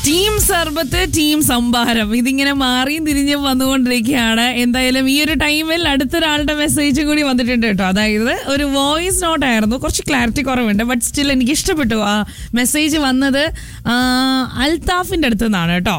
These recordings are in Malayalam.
ടീം സർബത്ത് ടീം സംഭാരം ഇതിങ്ങനെ മാറിയും തിരിഞ്ഞും വന്നുകൊണ്ടിരിക്കുകയാണ് എന്തായാലും ഈ ഒരു ടൈമിൽ അടുത്തൊരാളുടെ മെസ്സേജ് കൂടി വന്നിട്ടുണ്ട് കേട്ടോ അതായത് ഒരു വോയിസ് നോട്ട് ആയിരുന്നു കുറച്ച് ക്ലാരിറ്റി കുറവുണ്ട് ബട്ട് സ്റ്റിൽ എനിക്ക് ഇഷ്ടപ്പെട്ടു ആ മെസ്സേജ് വന്നത് ആ, അൽത്താഫിന്റെ അടുത്ത് നിന്നാണ് കേട്ടോ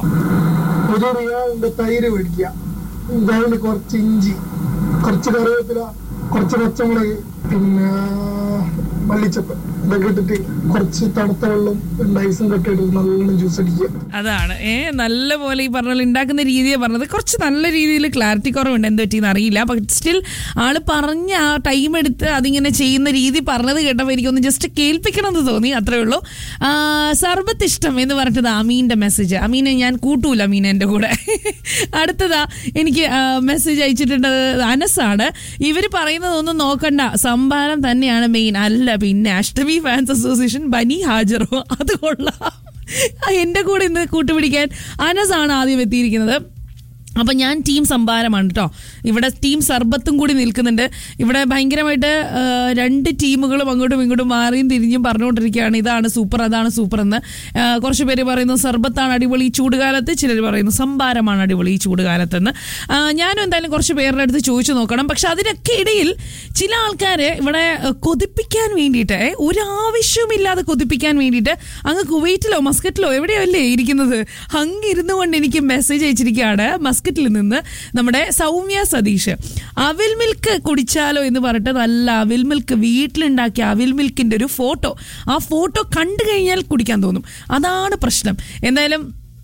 ഒരു റിയാലിന്റെ തൈര് മേടിക്കുക ഇതാണ്ട് കുറച്ച് ഇഞ്ചി കുറച്ച് കറിവേപ്പില കുറച്ച് പച്ചമുളക് പിന്നെ മല്ലിച്ചപ്പ് ഇതൊക്കെ ഇട്ടിട്ട് കുറച്ച് തണുത്ത വെള്ളം ഐസും കട്ട് ഇട്ടിട്ട് നല്ലോണം ജ്യൂസ് അടിക്കുക അതാണ് ഏ നല്ല പോലെ ഈ പറഞ്ഞ പോലെ ഉണ്ടാക്കുന്ന രീതിയെ പറഞ്ഞത് കുറച്ച് നല്ല രീതിയിൽ ക്ലാരിറ്റി കുറവുണ്ട് എന്ത് പറ്റിയെന്ന് അറിയില്ല ബട്ട് സ്റ്റിൽ ആള് പറഞ്ഞ ആ ടൈം എടുത്ത് അതിങ്ങനെ ചെയ്യുന്ന രീതി പറഞ്ഞത് കേട്ടപ്പോൾ എനിക്കൊന്ന് ജസ്റ്റ് കേൾപ്പിക്കണം എന്ന് തോന്നി അത്രേ ഉള്ളൂ ആ, സർബത്ത് ഇഷ്ടം എന്ന് പറഞ്ഞിട്ട് അമീൻ്റെ മെസ്സേജ് അമീനെ ഞാൻ കൂട്ടൂല അമീൻ എൻ്റെ കൂടെ അടുത്തതാ എനിക്ക് മെസ്സേജ് അയച്ചിട്ടുണ്ട് അനസാണ് ഇവർ പറയുന്നതൊന്നും നോക്കണ്ട സംഭാരം തന്നെയാണ് മെയിൻ അല്ല പിന്നെ അഷ്ടമി ഫാൻസ് അസോസിയേഷൻ ബനി ഹാജറോ അത് കൊള്ളാം എൻ്റെ കൂടെ ഇന്ന് കൂട്ടുപിടിക്കാൻ അനസാണ് ആദ്യം എത്തിയിരിക്കുന്നത് അപ്പം ഞാൻ ടീം സംഭാരമാണ് കേട്ടോ ഇവിടെ ടീം സർബത്തും കൂടി നിൽക്കുന്നുണ്ട് ഇവിടെ ഭയങ്കരമായിട്ട് ആ, രണ്ട് ടീമുകളും അങ്ങോട്ടും ഇങ്ങോട്ടും മാറിയും തിരിഞ്ഞും പറഞ്ഞുകൊണ്ടിരിക്കുകയാണ് ഇതാണ് സൂപ്പർ അതാണ് സൂപ്പർ എന്ന് ആ, കുറച്ച് പേര് പറയുന്നു സർബത്താണ് അടിപൊളി ഈ ചൂടുകാലത്ത് ചിലർ പറയുന്നു സംഭാരമാണ് അടിപൊളി ഈ ചൂടുകാലത്തെന്ന് ആ, ഞാനും എന്തായാലും കുറച്ച് പേരുടെ അടുത്ത് ചോദിച്ചു നോക്കണം പക്ഷെ അതിനൊക്കെ ഇടയിൽ ചില ആൾക്കാർ ഇവിടെ ആ, കൊതിപ്പിക്കാൻ വേണ്ടിയിട്ട് ഏ, ഒരു ആവശ്യവുമില്ലാതെ കൊതിപ്പിക്കാൻ വേണ്ടിയിട്ട് അങ്ങ് കുവൈറ്റിലോ മസ്കറ്റിലോ എവിടെയോ അല്ലേ ഇരിക്കുന്നത് അങ്ങ് ഇരുന്നു കൊണ്ട് എനിക്ക് മെസ്സേജ് അയച്ചിരിക്കുകയാണ് മസ്കറ്റിൽ നിന്ന് നമ്മുടെ സൗമ്യ സതീഷ് അവിൽ മിൽക്ക് കുടിച്ചാലോ എന്ന് പറഞ്ഞിട്ട് നല്ല അവിൽ മിൽക്ക് വീട്ടിലുണ്ടാക്കിയ അവിൽ മിൽക്കിന്റെ ഒരു ഫോട്ടോ ആ ഫോട്ടോ കണ്ടു കഴിഞ്ഞാൽ കുടിക്കാൻ തോന്നും അതാണ് പ്രശ്നം എന്തായാലും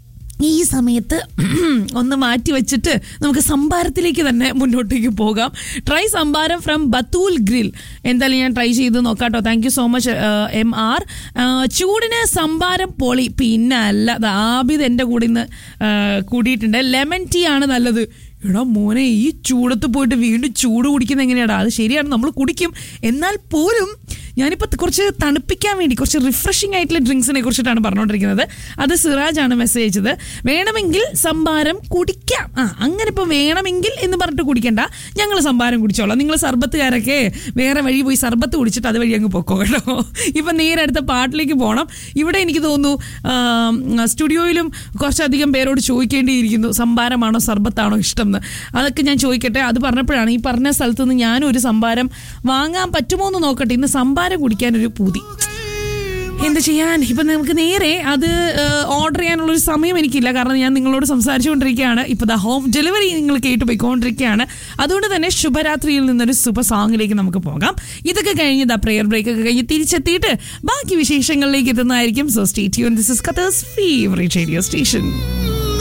ഈ സമയത്ത് ഒന്ന് മാറ്റി വെച്ചിട്ട് നമുക്ക് സംഭാരത്തിലേക്ക് തന്നെ മുന്നോട്ടേക്ക് പോകാം ട്രൈ സംഭാരം ഫ്രം ബത്തൂൽ ഗ്രിൽ എന്തായാലും ഞാൻ ട്രൈ ചെയ്ത് നോക്കാട്ടോ thank you so much M R ചൂടിന് സംഭാരം പൊളി പിന്നെ അല്ല ദാ ആബിദ് എൻ്റെ കൂടെ ഇന്ന് ആ, കൂടിയിട്ടുണ്ട് ലെമൺ ടീ ആണ് നല്ലത് എടാ മോനെ ഈ ചൂടത്ത് പോയിട്ട് വീണ്ടും ചൂട് കുടിക്കുന്നത് എങ്ങനെയാടാ അത് ശരിയാണ് നമ്മൾ കുടിക്കും എന്നാൽ പോലും ഞാനിപ്പോൾ കുറച്ച് തണുപ്പിക്കാൻ വേണ്ടി കുറച്ച് റിഫ്രഷിംഗ് ആയിട്ടുള്ള ഡ്രിങ്ക്സിനെ കുറിച്ചിട്ടാണ് പറഞ്ഞുകൊണ്ടിരിക്കുന്നത് അത് സിറാജ് ആണ് മെസ്സേജ് അയച്ചത് വേണമെങ്കിൽ സംഭാരം കുടിക്കാം ആ അങ്ങനെ ഇപ്പോൾ വേണമെങ്കിൽ എന്ന് പറഞ്ഞിട്ട് കുടിക്കണ്ട ഞങ്ങൾ സംഭാരം കുടിച്ചോളാം നിങ്ങൾ സർബത്തുകാരൊക്കെ വേറെ വഴി പോയി സർബത്ത് കുടിച്ചിട്ട് അത് വഴി അങ്ങ് പൊക്കോ കേട്ടോ ഇപ്പം നേരെ അടുത്ത പാട്ടിലേക്ക് പോകണം ഇവിടെ എനിക്ക് തോന്നുന്നു ആം, സ്റ്റുഡിയോയിലും കുറച്ചധികം പേരോട് ചോദിക്കേണ്ടിയിരിക്കുന്നു സംഭാരമാണോ സർബത്താണോ ഇഷ്ടം എന്ന് അതൊക്കെ ഞാൻ ചോദിക്കട്ടെ അത് പറഞ്ഞപ്പോഴാണ് ഈ പറഞ്ഞ സ്ഥലത്ത് നിന്ന് ഞാനും ഒരു സംഭാരം വാങ്ങാൻ പറ്റുമോ എന്ന് നോക്കട്ടെ ഇന്ന് സംഭാരം കുടിക്കാനൊരു പൂതി എന്ത് ചെയ്യാൻ ഇപ്പം നമുക്ക് നേരെ അത് ഓർഡർ ചെയ്യാനുള്ള ഒരു സമയം എനിക്കില്ല കാരണം ഞാൻ നിങ്ങളോട് സംസാരിച്ചുകൊണ്ടിരിക്കുകയാണ് ഇപ്പോൾ ദ ഹോം ഡെലിവറി നിങ്ങൾ കേട്ട് പോയിക്കൊണ്ടിരിക്കുകയാണ് അതുകൊണ്ട് തന്നെ ശുഭരാത്രിയിൽ നിന്നൊരു സൂപ്പർ സോങ്ങിലേക്ക് നമുക്ക് പോകാം ഇതൊക്കെ കഴിഞ്ഞ് ദ പ്രെയർ ബ്രേക്ക് ഒക്കെ കഴിഞ്ഞ് തിരിച്ചെത്തിയിട്ട് ബാക്കി വിശേഷങ്ങളിലേക്ക് എത്തുന്നതായിരിക്കും സോ സ്റ്റേറ്റ് യു this is Qatar's favourite radio station